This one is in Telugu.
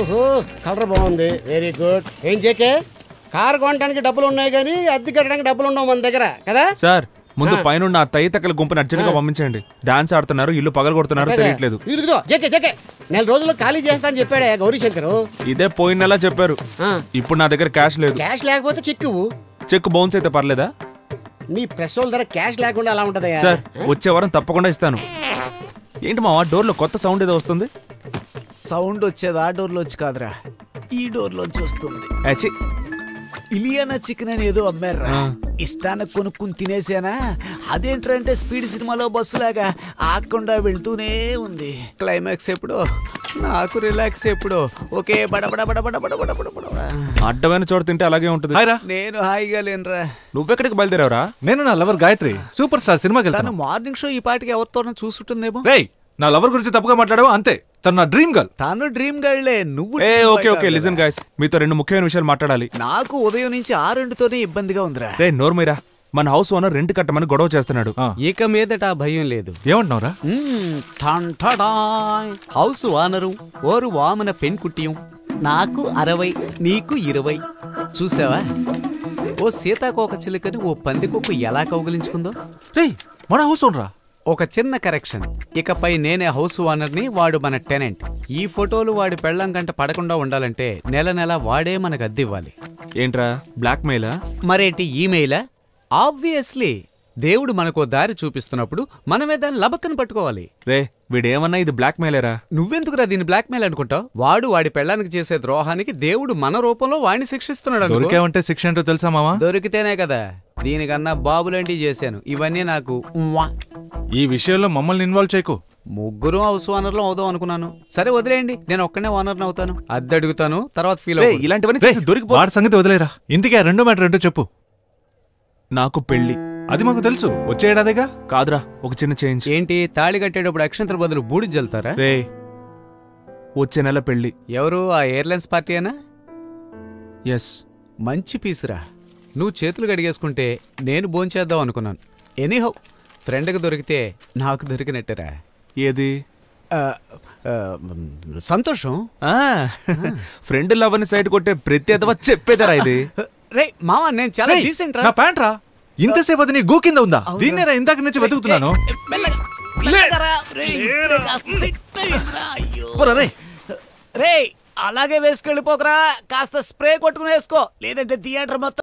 ఓహో కలర్ బాగుంది వెరీ గుడ్ ఏం చేకే కారు కొనడానికి డబ్బులు ఉన్నాయి కానీ అద్దె కట్టడానికి డబ్బులు ఉండవు మన దగ్గర కదా సార్ ముందు ఆ. పైన నా తైతక్కల గుంపుని అర్జెంట్గా పంపించండి డాన్స్ ఆడుతున్నారు ఇల్లు పగలు కొడుతున్నారు తెలియట్లేదు ఇదిగో జకే జకే నెల రోజుల్లో ఖాళీ చేస్తా అని చెప్పాడే గౌరీ శంకర్ ఇదే పోయిన నెల చెప్పారు ఇప్పుడు నా దగ్గర క్యాష్ లేదు క్యాష్ లేకపోతే చెక్ ఇవ్వు చెక్ బౌన్స్ అయితే పర్లేదా మీ ప్రెస్ వాళ్ళ దగ్గర క్యాష్ లేకుండా అలా ఉంటదయ్యా సార్ వచ్చే వారం తప్పకుండా ఇస్తాను ఏంటి మావా డోర్లో కొత్త సౌండ్ ఏదో వస్తుంది సౌండ్ వచ్చేది ఆ డోర్లోంచి కాదురా ఈ డోర్లోంచి వస్తుంది అచ్చి ఇలియానా చికెన్ అని ఏదో అమ్మారా ఆ. ఇష్టానికి కొనుక్కుని తినేసానా అదేంటంటే స్పీడ్ సినిమాలో బస్సులాగా ఆకుండా వెళ్తూనే ఉంది క్లైమాక్స్ ఎప్పుడో నాకు రిలాక్స్ ఎప్పుడో ఓకే బడబడ బడబడ బడబడ బడబడ అడ్డమైన చోట తింటే అలాగే ఉంటుంది హాయ్ రా నేను హాయిగా లేనురా నువ్వెక్కడికి బయలుదేరావురా నేను నా లవర్ గాయత్రి సూపర్ స్టార్ సినిమాకి తను వెళ్తాను మార్నింగ్ షో ఈ పాటికి ఎవరితోనో చూసుంటుందేమో రేయ్ నా లవర్ గురించి తప్పుగా మాట్లాడావు అంతే తను నా డ్రీమ్ గర్ల్ తను డ్రీమ్ గర్లే నువ్వు ఏ dream ఓకే boy ఓకే కాదురా. లిజన్ గాయస్ మీతో రెండు ముఖ్యమైన విషయాలు మాట్లాడాలి నాకు ఉదయం నుంచి ఆ రెండుతోనే ఇబ్బందిగా ఉందిరా రే నోర్మీరా మన హౌస్ ఓనర్ రెంట్ కట్టమని గొడవ చేస్తున్నాడు ఆ, ఇక మీదట ఆ భయం లేదు ఏమంటున్నావురా మ్మ్, ఠన్ ఠడాయ్. హౌస్ వానరు ఓరు వామన పెన్కుట్టియం నాకు అరవై నీకు ఇరవై చూసావా ఓ సీతాకోక చిలుకని ఓ పందికొక్కు ఎలా కౌగిలించుకుందో రేయ్ మన హౌస్ ఓనరా ఒక చిన్న కరెక్షన్ ఇకపై నేనే హౌస్ ఓనర్ని వాడు మన టెనెంట్ ఈ ఫోటోలు వాడి పెళ్ళం కంట పడకుండా ఉండాలంటే నెల నెల వాడే మనకు అద్దివ్వాలి ఏంట్రా బ్లాక్ మెయిలా మరేంటి ఈమెయిలా ఆబ్వియస్లీ దేవుడు మనకో దారి చూపిస్తున్నప్పుడు మనమే దాన్ని లబక్కను పట్టుకోవాలి రే వీడేమన్నా ఇది బ్లాక్ మెయిలేరా నువ్వెందుకురా దీన్ని బ్లాక్మెయిల్ అనుకుంటావు వాడు వాడి పెళ్ళానికి చేసే ద్రోహానికి దేవుడు మన రూపంలో వాడిని శిక్షిస్తున్నాడు అనుకో. దొరికావంటే శిక్ష ఏంటో తెలుసా మామా దొరికితేనే కదా దీనికన్నా బాబులాంటివి చేశాను ఇవన్నీ నాకు ఉవ్వా. ఈ విషయంలో మమ్మల్ని ఇన్వాల్వ్ చేయకు ముగ్గురు హౌస్ ఓనర్లు అవుదాం అనుకున్నాను సరే వదిలేయండి నేను ఒక్కనే ఓనర్ని అవుతాను అద్దె అడుగుతాను తర్వాత ఫీల్ రే అవ్వకూడదు. ఇలాంటివన్నీ రేయ్, చేసి దొరికిపో వాడి సంగతి వదిలేరా ఇంతకీ ఆ రెండో మ్యాటర్ ఏంటో చెప్పు నాకు పెళ్లి అది మాకు తెలుసు వచ్చే ఏడాదిగా కాదురా ఒక చిన్న చేంజ్ ఏంటి తాళి కట్టేటప్పుడు అక్షంతల బదులు బూడి జల్తారా రే వచ్చే నెల పెళ్లి ఎవరు ఆ ఎయిర్లైన్స్ పార్టీయేనా ఎస్ మంచి పీసురా నువ్వు చేతులు కడిగేసుకుంటే నేను భోంచేద్దాం అనుకున్నాను ఎనీహౌ ఫ్రెండ్కి దొరికితే నాకు దొరికినట్టేరా ఏది ఆ, ఆ, సంతోషం ఆ ఫ్రెండ్ లవ్ అని సైడ్ కొట్టే ప్రతి అదవా చెప్పేదరా ఇది రే మావా నేను చాలా రేయ్, డీసెంట్ నా ప్యాంట్ రా ఇంతసేపు అది నీ గూ కింద ఉందా దీన్నేరా ఇందాక నుంచి వెతుకుతున్నాను పోరా రేయ్. రే అలాగే వేసుకెళ్ళిపోకరా కాస్త స్ప్రే కొట్టుకుని వేసుకో లేదంటే థియేటర్ మొత్తం